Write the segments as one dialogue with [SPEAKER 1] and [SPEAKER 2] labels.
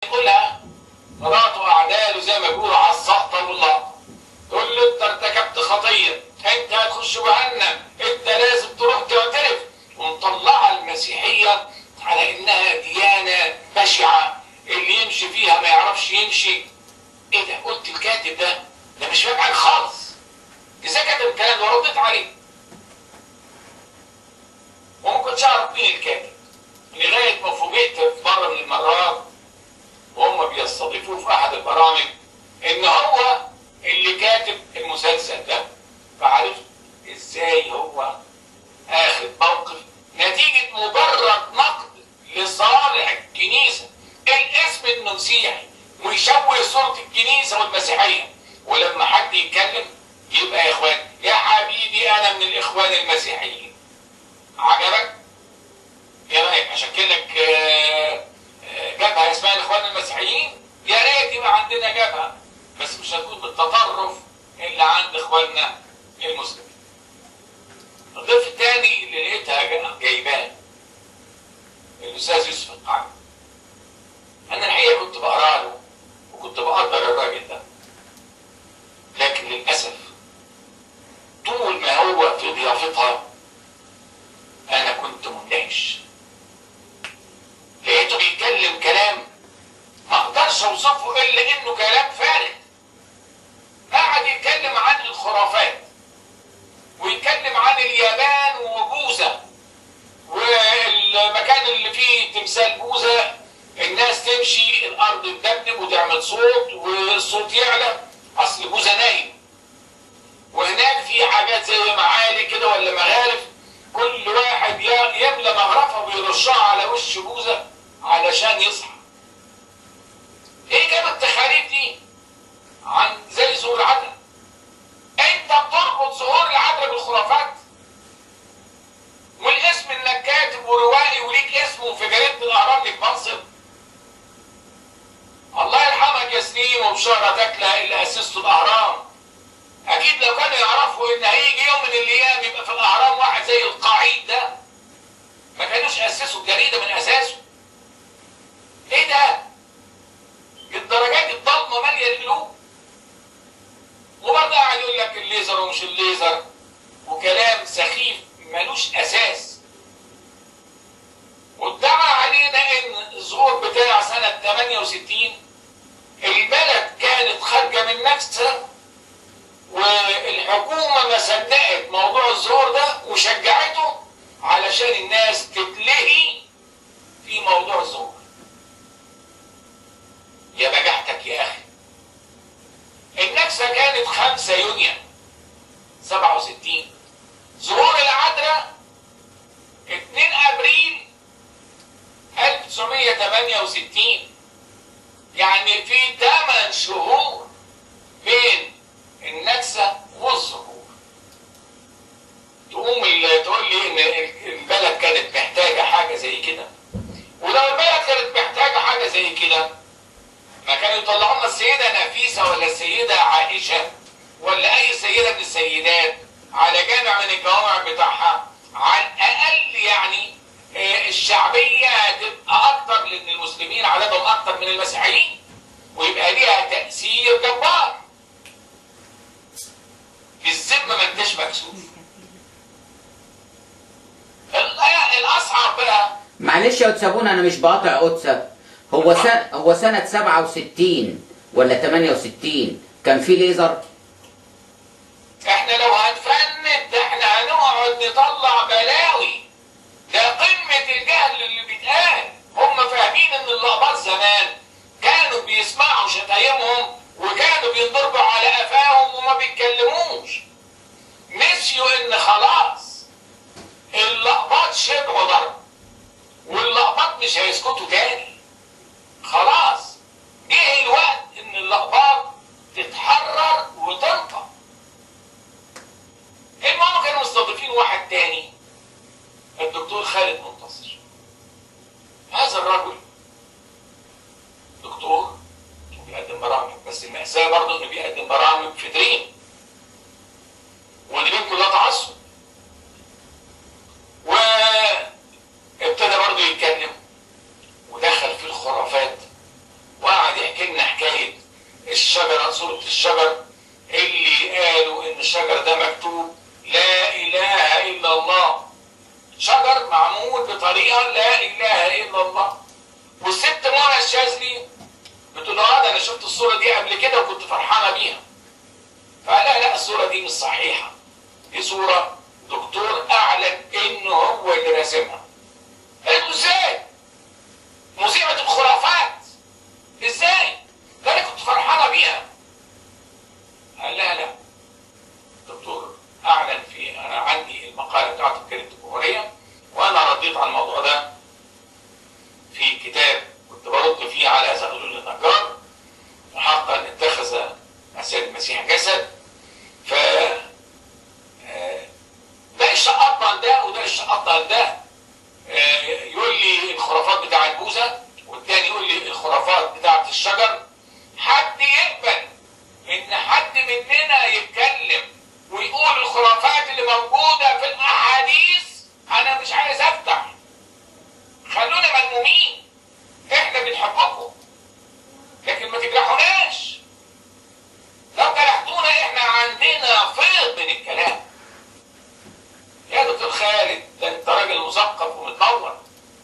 [SPEAKER 1] يقولها مراته اعداله زي ما بيقولوا على السقطه والله تقول له انت ارتكبت خطيه انت هتخش جهنم انت لازم تروح تعترف ومطلعه المسيحيه على انها ديانه بشعه اللي يمشي فيها ما يعرفش يمشي ايه ده قلت الكاتب ده ده مش فاهم حاجه خالص ازاي كاتب الكلام ده ورديت عليه وما كنتش اعرف مين الكاتب لغايه ما فوجئت في مره من المرات وهم بيستضيفوه في احد البرامج ان هو اللي كاتب المسلسل ده فعرفت ازاي هو اخذ موقف نتيجه مجرد نقد لصالح الكنيسه الاسم انه مسيحي ويشوه صوره الكنيسه والمسيحيه ولما حد يتكلم يبقى يا اخوان يا حبيبي انا من الاخوان المسيحيين عجبك؟ ايه رايك اشكل لك آه، آه، جبهه اسمها الاخوان المسيحيين؟ يا ريت يبقى عندنا جبهه بس مش هتكون بالتطرف اللي عند اخواننا المسلمين. الضيف الثاني اللي لقيتها جا- جايباه الاستاذ يوسف القعبي. انا الحقيقه كنت بقرا له وكنت بقدر الراجل ده. لكن للاسف طول ما هو في ضيافتها انا كنت مندهش لقيته بيتكلم كلام ما اقدرش اوصفه الا انه كلام فارغ قعد يتكلم عن الخرافات ويتكلم عن اليابان وبوذا والمكان اللي فيه تمثال بوذا الناس تمشي الارض تدبدب وتعمل صوت والصوت يعلى اصل بوذا نايم وهناك في حاجات زي معالي كده ولا مغارف كل واحد ي- يملى مغرفه ويرشها على وش بوذا علشان يصحى ايه جاب التخاريف دي عن زي ظهور العدل انت بتربط ظهور العدل بالخرافات والاسم انك كاتب وروائي وليك اسم في جريده الاهرام ليك منصب الله يرحمك يا سليم وبشاره تكله اللي اسسته الاهرام اكيد لو كانوا يعرفوا ان هيجي يوم من الايام يبقى في الاهرام واحد زي القعيد ده ما كانوش اسسوا الجريده من اساسه ايه ده الدرجات الضلمه ماليه القلوب وبرضه قاعد يقول لك الليزر ومش الليزر وكلام سخيف ملوش اساس وادعى علينا ان الظهور بتاع سنه 68 البلد كانت خارجه من نكسه والحكومة ما صدقت موضوع الظهور ده وشجعته علشان الناس تتلهي في موضوع الظهور يا بجحتك يا أخي النكسة كانت 5 يونيو 67 ظهور العذراء 2 أبريل 1968 يعني في 8 شهور بين النكسة والظهور تقوم ال- تقول لي ان ال- البلد كانت محتاجة حاجة زي كده ولو البلد كانت محتاجة حاجة زي كده ما كانوا يطلعوا لنا السيدة نفيسة ولا السيدة عائشة ولا أي سيدة من السيدات على جامع من الجوامع بتاعها على الأقل يعني آه، الشعبية هتبقى أكتر لأن المسلمين عددهم أكتر من المسيحيين ويبقى ليها تأثير جبار الذمه ما انتش مكسوف ال- الاصعب بقى
[SPEAKER 2] معلش يا واتسابون انا مش بقاطع واتساب هو سنة هو سنة 67 ولا 68 كان في ليزر
[SPEAKER 1] احنا لو هنفند ده احنا هنقعد نطلع بلاوي ده قمه الجهل اللي بيتقال هم فاهمين ان اللقبات زمان كانوا بيسمعوا شتايمهم وكانوا بينضربوا على قفاهم وما بيتكلموش نسيوا ان خلاص اللقبات شبعوا ضرب واللقبات مش هيسكتوا تاني خلاص جه الوقت ان اللقبات تتحرر وتنطق المهم كانوا مستضيفين واحد تاني الدكتور خالد منتصر هذا الرجل دكتور بيقدم برامج بس المأساة برضه انه بيقدم برامج في دريم ودريم كلها تعصب وابتدى برضه يتكلم ودخل في الخرافات الشجر اللي قالوا ان الشجر ده مكتوب لا اله الا الله شجر معمول بطريقه لا اله الا الله والست منى الشاذلي بتقول اه ده انا شفت الصوره دي قبل كده وكنت فرحانه بيها فقال لا لا الصوره دي مش صحيحه دي صوره دكتور اعلن انه هو اللي راسمها قالت له ازاي مصيبه الخرافات ازاي ده انا كنت فرحانه بيها قال لا لا دكتور اعلن في انا عندي المقاله بتاعته في جريده الجمهوريه وانا رديت على الموضوع ده في كتاب كنت برد فيه على زغلول النجار وحتى ان اتخذ السيد المسيح جسد ف آه، ده الشقاط عن ده وده الشقاط عن ده آه، يقول لي الخرافات بتاعت بوذا والتاني يقول لي الخرافات بتاعت الشجر حد يقبل ان حد مننا يتكلم ويقول الخرافات اللي موجوده في الاحاديث انا مش عايز افتح خلونا ملمومين احنا بنحبكم لكن ما تجرحوناش لو جرحتونا احنا عندنا فيض من الكلام يا دكتور خالد ده انت راجل مثقف ومتنور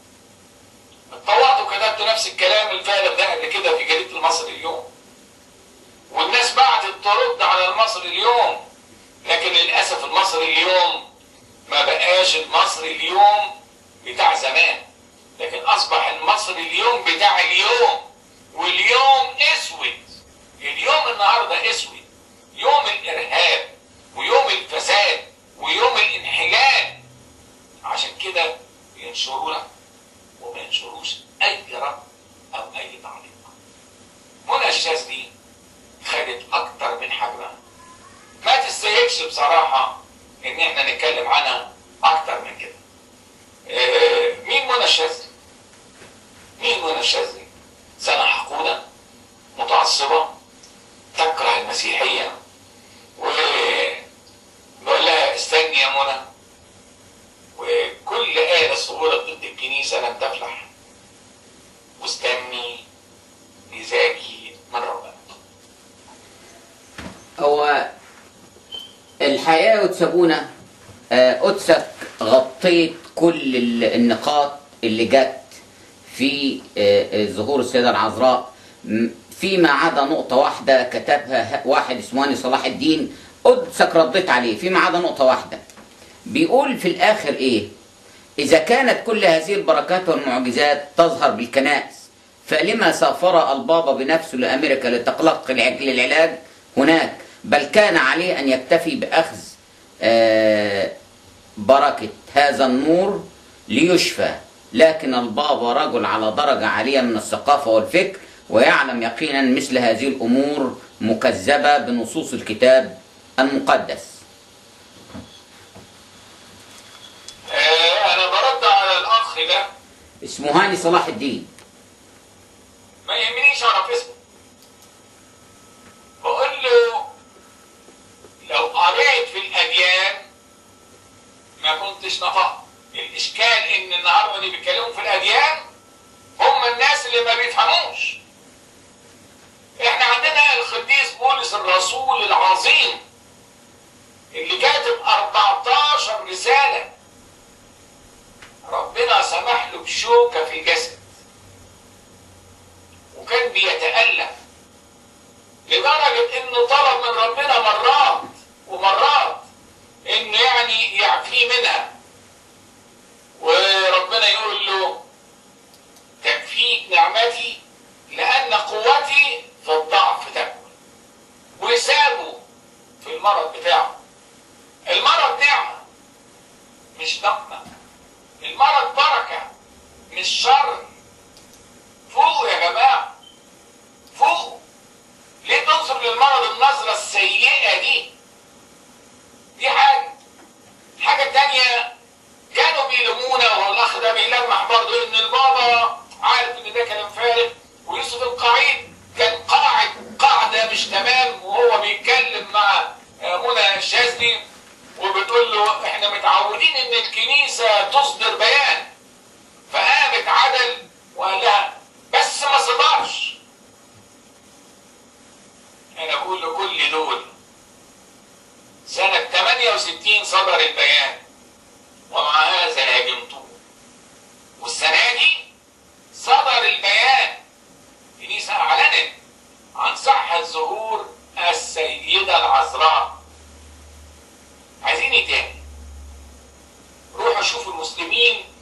[SPEAKER 1] اتطوعت وكتبت نفس الكلام الفارغ ده قبل كده في جريده المصري اليوم والناس بعتت ترد على المصري اليوم لكن للاسف المصري اليوم ما بقاش المصري اليوم بتاع زمان لكن اصبح المصري اليوم بتاع اليوم واليوم اسود اليوم النهارده اسود يوم الارهاب ويوم الفساد ويوم الانحلال عشان كده ينشرونا وما ينشروش اي رد او اي تعليق منى الشاذلي خدت اكتر من حجمها ما تستاهلش بصراحه ان احنا نتكلم عنها اكتر من كده آه، مين منى الشاذلي مين منى الشاذلي سنه حقوده متعصبه تكره المسيحيه وبقول لها استني يا منى وكل آلة صورت ضد الكنيسة لن تفلح واستني مزاجي من ربنا
[SPEAKER 2] هو الحقيقة وتسابونا آه، قدسك غطيت كل ال- النقاط اللي جت في آه، آه، ظهور السيدة العذراء م- فيما عدا نقطة واحدة كتبها ه- واحد اسمه هاني صلاح الدين قدسك رديت عليه فيما عدا نقطة واحدة بيقول في الآخر إيه إذا كانت كل هذه البركات والمعجزات تظهر بالكنائس فلما سافر البابا بنفسه لأمريكا لتقلق العج- للعلاج هناك بل كان عليه أن يكتفي بأخذ آه، بركة هذا النور ليشفى لكن البابا رجل على درجة عالية من الثقافة والفكر ويعلم يقينا مثل هذه الأمور مكذبة بنصوص الكتاب المقدس
[SPEAKER 1] آه، أنا برد على الأخ ده
[SPEAKER 2] اسمه هاني صلاح الدين
[SPEAKER 1] ما يهمنيش أعرف اسمه بقول له لو قريت في الأديان ما كنتش نطقت الإشكال إن النهارده اللي بيتكلموا في الأديان هم الناس اللي ما بيفهموش احنا عندنا القديس بولس الرسول العظيم اللي كاتب 14 رسالة ربنا سمح له بشوكة في الجسد وكان بيتألم لدرجة انه طلب من ربنا مرات ومرات انه يعني يعفيه منها وربنا يقول له تكفيك نعمتي لأن قوتي في الضعف تكمن وسابه في المرض بتاعه المرض نعمة مش نقمة المرض بركة مش شر فوقوا يا جماعة فوقوا ليه تنظر للمرض النظرة السيئة دي دي حاجة الحاجة التانية كانوا بيلومونا والأخ ده بيلمح برضه إن البابا عارف إن ده كلام فارغ كل دول سنة 68 صدر البيان ومع هذا هاجمتوه والسنة دي صدر البيان الكنيسة أعلنت عن صحة ظهور السيدة العذراء عايزين ايه تاني؟ روحوا شوفوا المسلمين